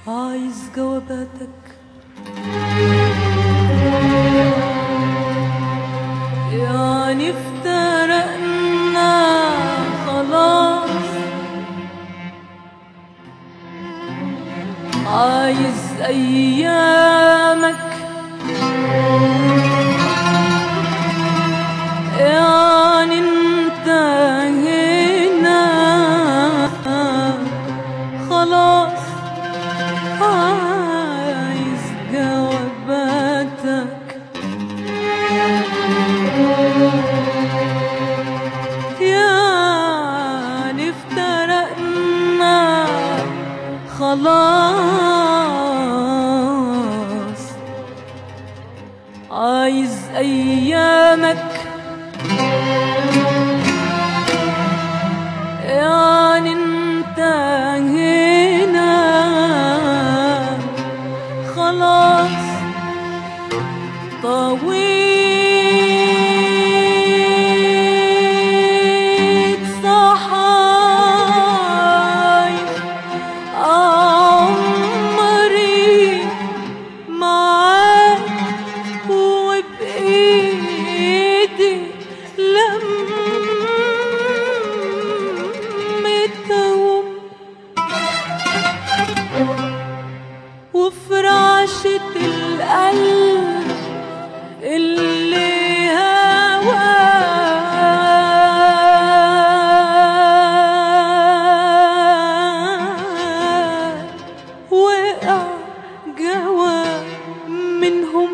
عايز جواباتك يعني افترقنا خلاص عايز ايامك يعني انتهينا خلاص عايز جواباتك يعني افترقنا خلاص عايز ايامك يعني انتهينا خلاص طويت صحايف عمري معاك وبإيدي لمتهم وفي رعشة القلب اللي هواه وقع جوا منهم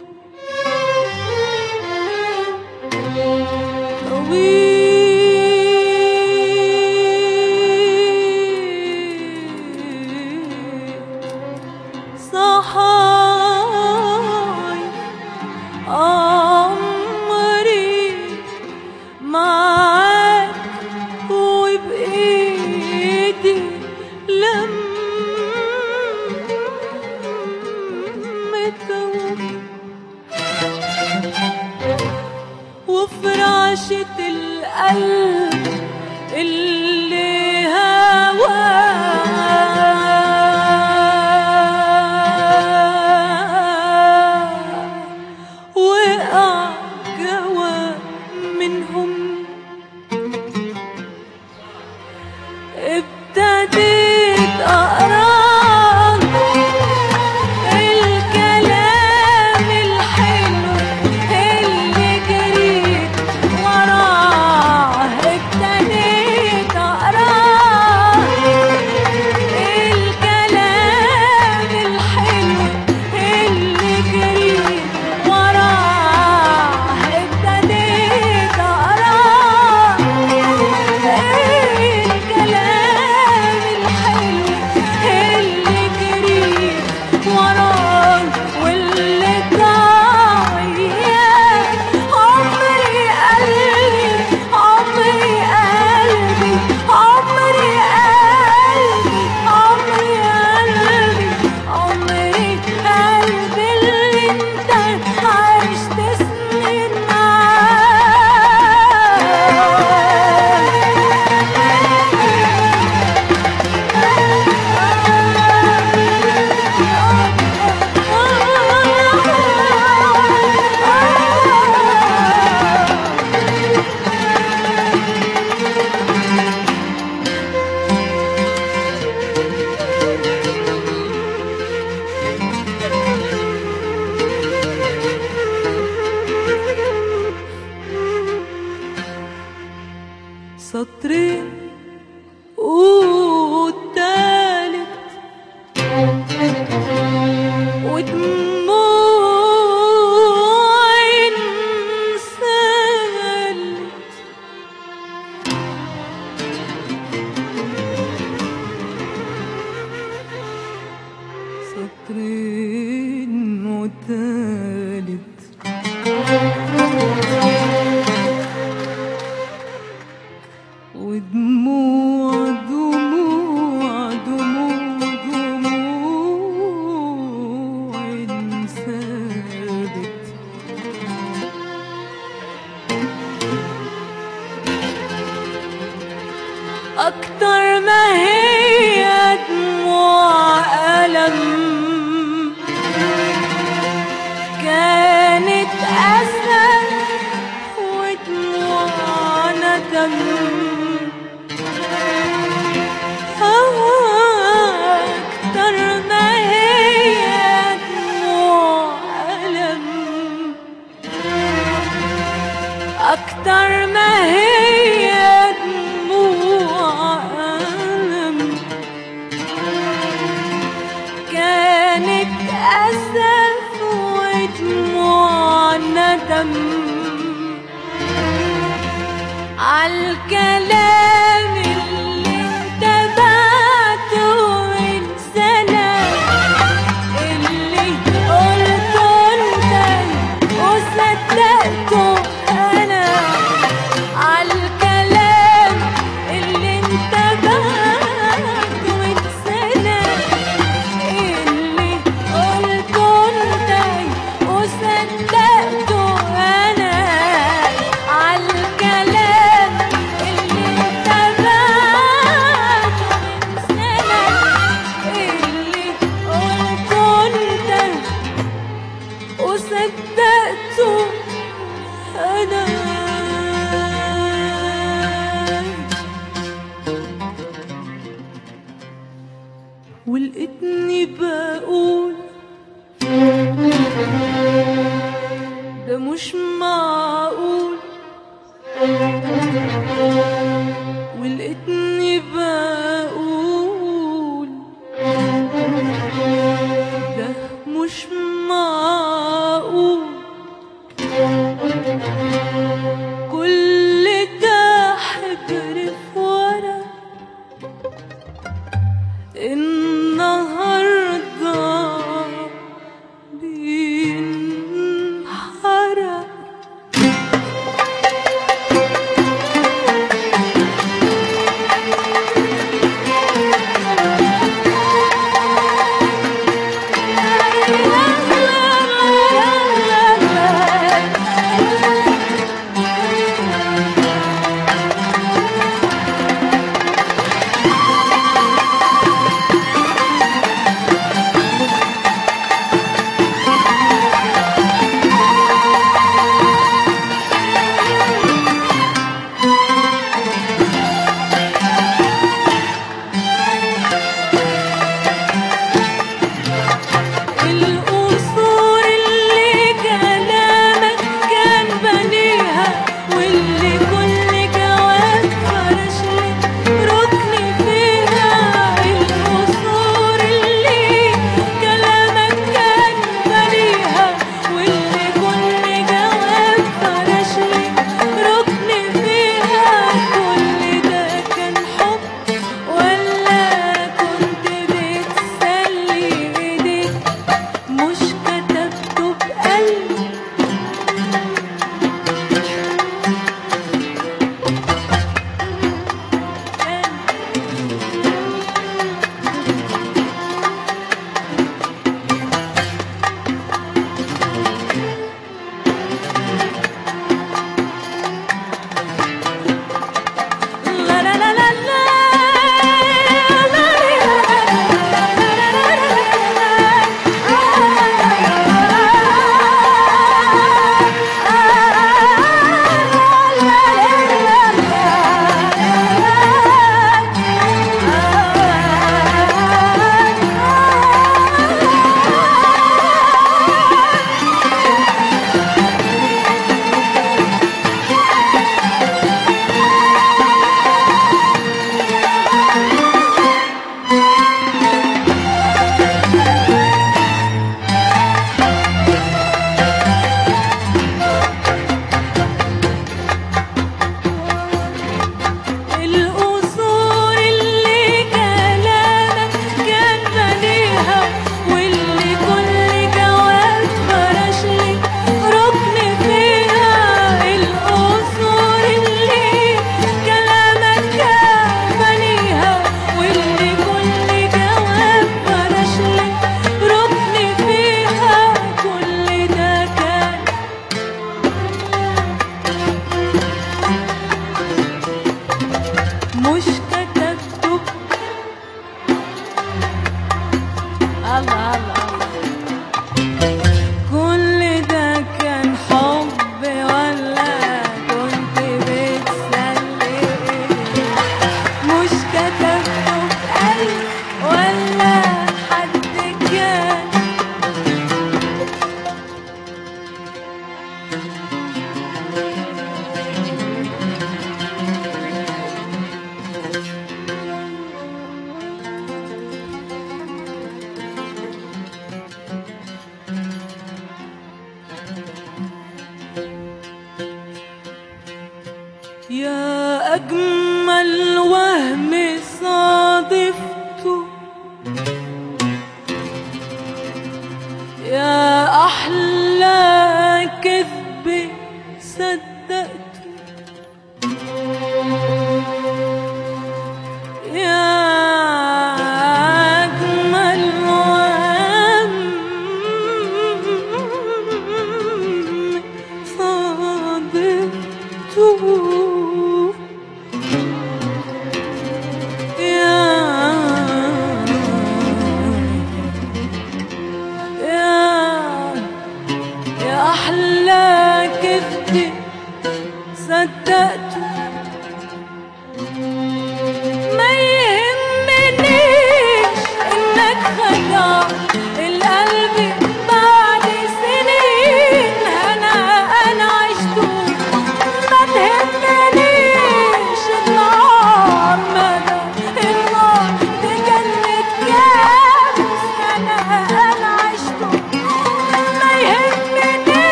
طويل صحاي عمري معاك وبإيدي لمتهم وفي رعشة القلب اللي هواه وقع جوا منهم ابتديت أقرأ الكلام الحلو اللي جريت وراه ابتديت أقرأ الكلام الحلو اللي جريت وراه ابتديت أقرأ الكلام الحلو اللي جريت وراه واللي ضايع عمري قلبي عمري قلبي عمري قلبي عمري قلبي عمري قلبي اللي انت عشت سنين معاه سطرين والتالت ودموع انسالت سطرين وتالت ودموع دموع دموع دموع انسالت أكتر ما هي دموع ألم عالكلام اللي انت بعته من سنة اللي قلته انت وصدقته انا عالكلام اللي انت بعته من سنة اللي قلته انت وصدقته انا عالكلام اللي انت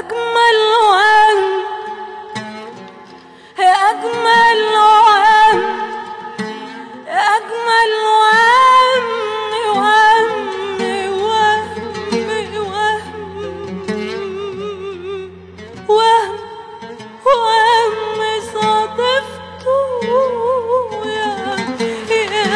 أجمل وهم أجمل وهم أجمل وهم وهم وهم وهم وهم وهم صادفته يا يا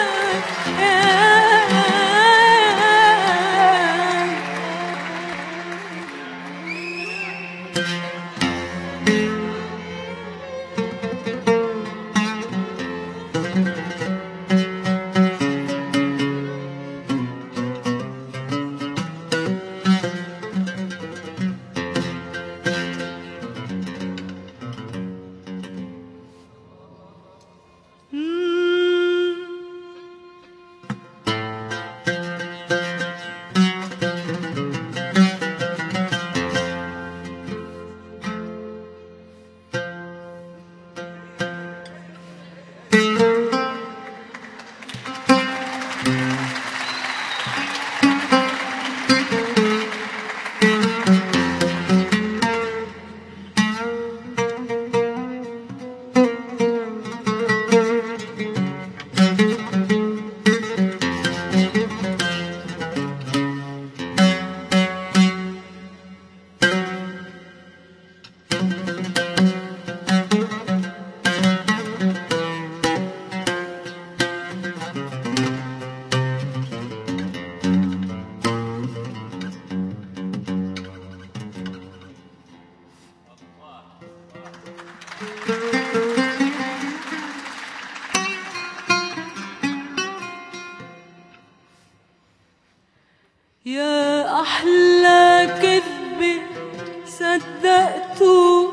يا أحلى كذب صدقته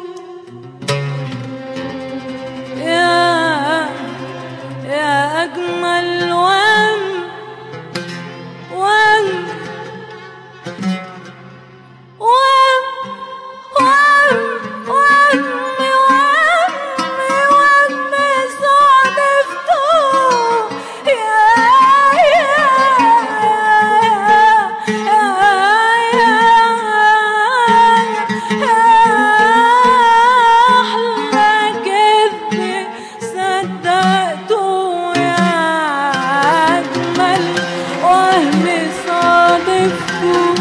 يا يا أجمل وهم وهم وهم وهم وهم وهم وهم صادفته يا يا يا أحلى كذب صدقته يا أجمل وهم صادفته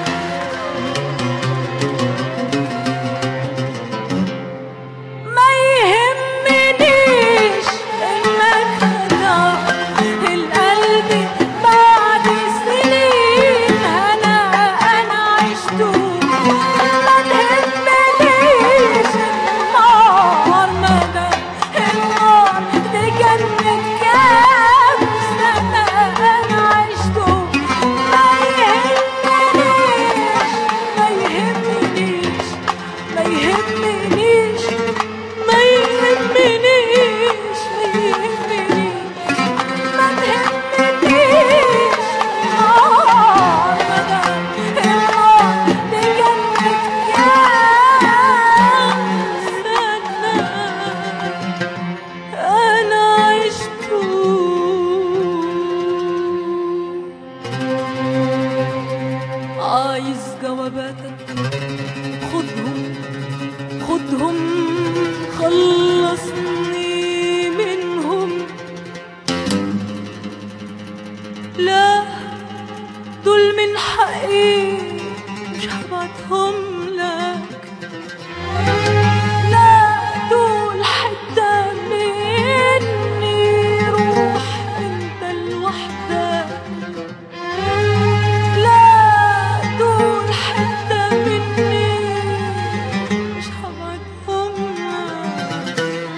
ما يهمنيش انك خدعت القلب بعد سنين انا انا عشته ما تهمنيش النار مدى النار دي جنة كام سنة انا عشته ما يهمنيش ما يهمنيش ما يهمنيش ما يهمنيش ما يهمنيش ما تهمنيش نار مدى النار دي جنة كام سنة أنا عشته عايز جواباتك خدهم خدهم خلصني منهم لا دول من حقي مش هبعتهم لك لا دول حتة مني روح انت لوحدك لا دول حتة مني مش هبعتهم لك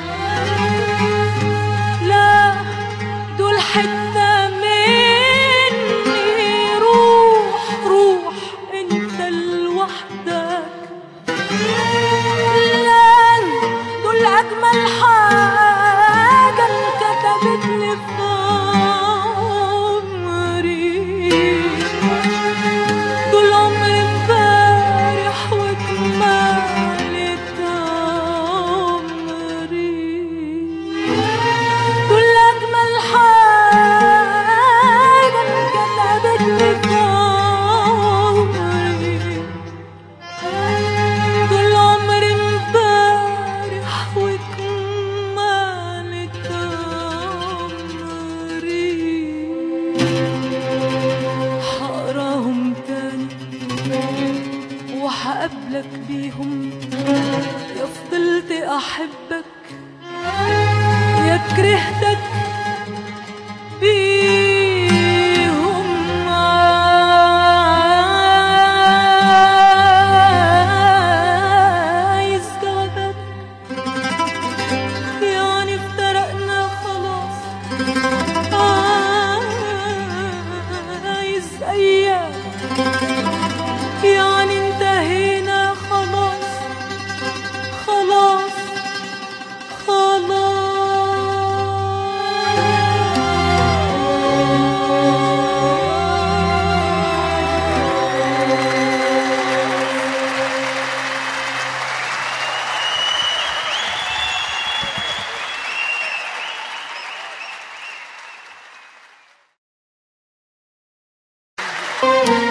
لا دول حتة مني روح روح قبلك بيهم يا فضلت أحبك يا كرهتك بيهم عايز جوابك يعني افترقنا خلاص عايز أيام يعني انتهينا خلاص خلاص خلاص Thank